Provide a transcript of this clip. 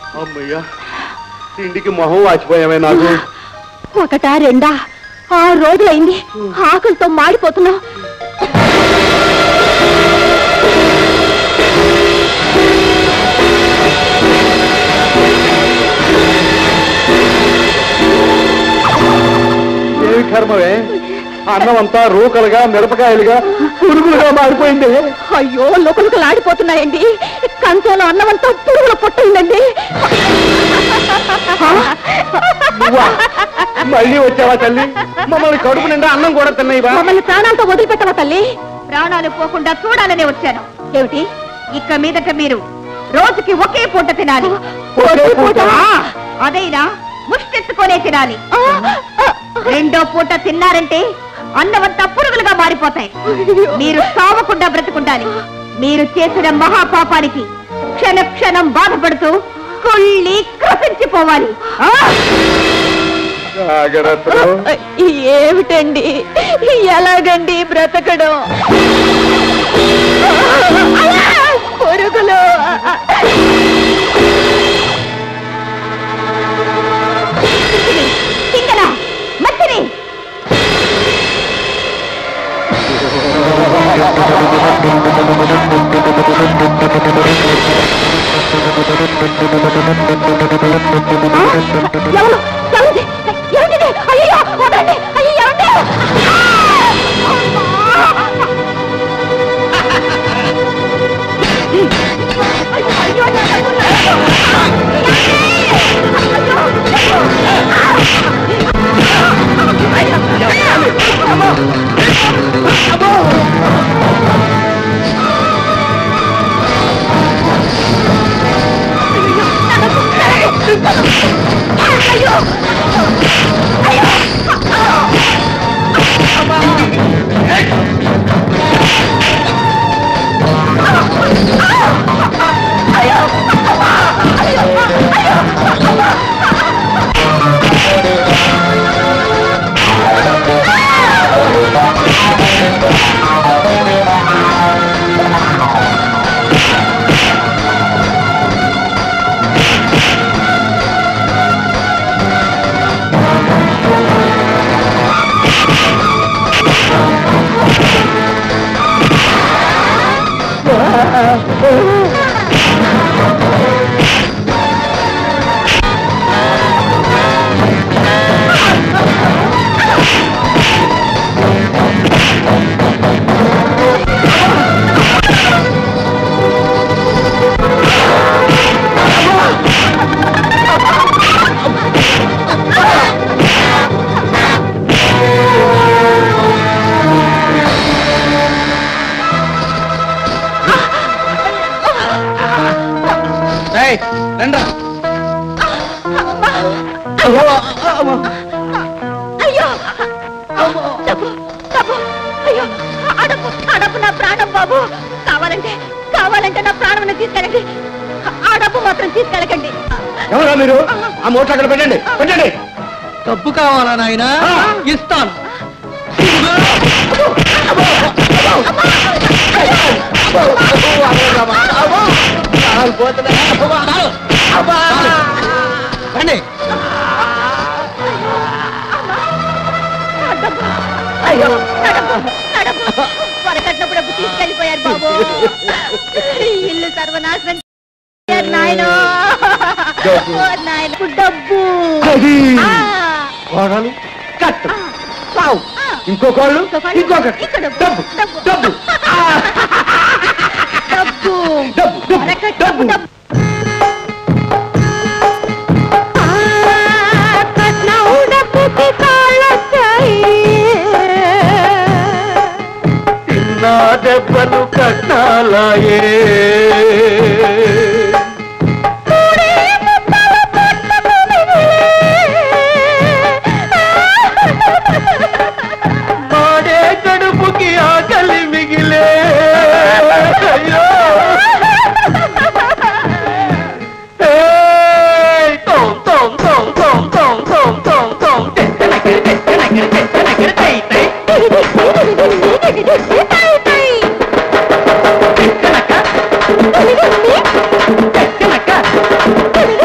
అమ్మయ్యా తిండికి మొహం వాచిపోయావే నాకు ఒకటా రెండా ఆరు రోజులైంది ఆకలితో మాడిపోతున్నావు ఏమి కర్మవే అన్నం అంతా రూకలుగా మిరపకాయలుగా పురుగులుగా మారిపోయింది అయ్యో లోపలికి ఆడిపోతున్నాయండి కంచంలో అన్నమంతా పురుగుల పొట్టయిందండి నువ్వా? మళ్ళీ వచ్చావా తల్లి మమ్మల్ని కడుపు నిండా అన్నం కూడా తిన్నాయివా మమ్మల్ని ప్రాణాలతో వదిలిపెట్టవా తల్లి ప్రాణాలు పోకుండా చూడాలనే వచ్చాను ఏమిటి ఇక మీదట మీరు రోజుకి ఒకే పూట తినాలి ఒకే పూట? ఆ, అదైనా ముష్టెత్తుకొనే తినాలి రెండో పూట తిన్నారంటే అన్నమంతా పురుగులుగా మారిపోతాయి మీరు సావకుండా బ్రతుకుండాలి మీరు చేసిన మహాపాపానికి క్షణ క్షణం బాధపడుతూ కుళ్ళి కృపించిపోవాలి ఆ! జాగ్రత్తలో ఏమిటండి ఎలాగండి బ్రతకడం పురుగులు సింగరా మచ్చిరి ఎవరు ఎవరిది ఎవరిది అయ్యో వదండి అయ్యో ఎవరిది రండి అయ్యో డబ్బు డబ్బు అయ్యో అడపు అడపు నా ప్రాణం బాబు కావాలంటే కావాలంటే నా ప్రాణం తీసుకెళ్ళండి ఆ డబ్బు మాత్రం తీసుకెళ్ళకండి ఎవరా మీరు ఆ మూట అక్కడ పెట్టండి పెట్టండి డబ్బు కావాలా నాయన ఆ. ఇస్తాను రండి అయ్యో నా డబ్బు నా డబ్బు వరకట్నప్పుడు డబ్బు తీసుకెళ్ళిపోయారు బాబు ఇల్లు సర్వనాశనం చేశారు నాయనో ఓ నాయన డబ్బు అది ఆ, కోడలు కట్టు ఆ, సావు ఆ. ఇంకో కోళ్ళు ఇంకో కోళ్ళు, ఇంకొకటి ఇంకో డబ్బు, డబ్బు డబ్బు. డబ్బు ఆ, డబ్బు డబ్బు డబ్బు వరకట్నపు డబ్బు డబ్బు కట్నం డబ్బుకి కాళ్ళొచ్చాయి తిన్నా దెబ్బలు కట్టాలాయే మాడే కడుపుకి ఆకలి మిగిలే అయ్యో ఏయ్, తోం, తోం, తోం, తోం, తోం, తోం, తోం, తోం. టెక్కనకిరి, టెక్కనకిరి, టెక్కనకిరి, టై, టై. టెక్కనక, టెక్కనక.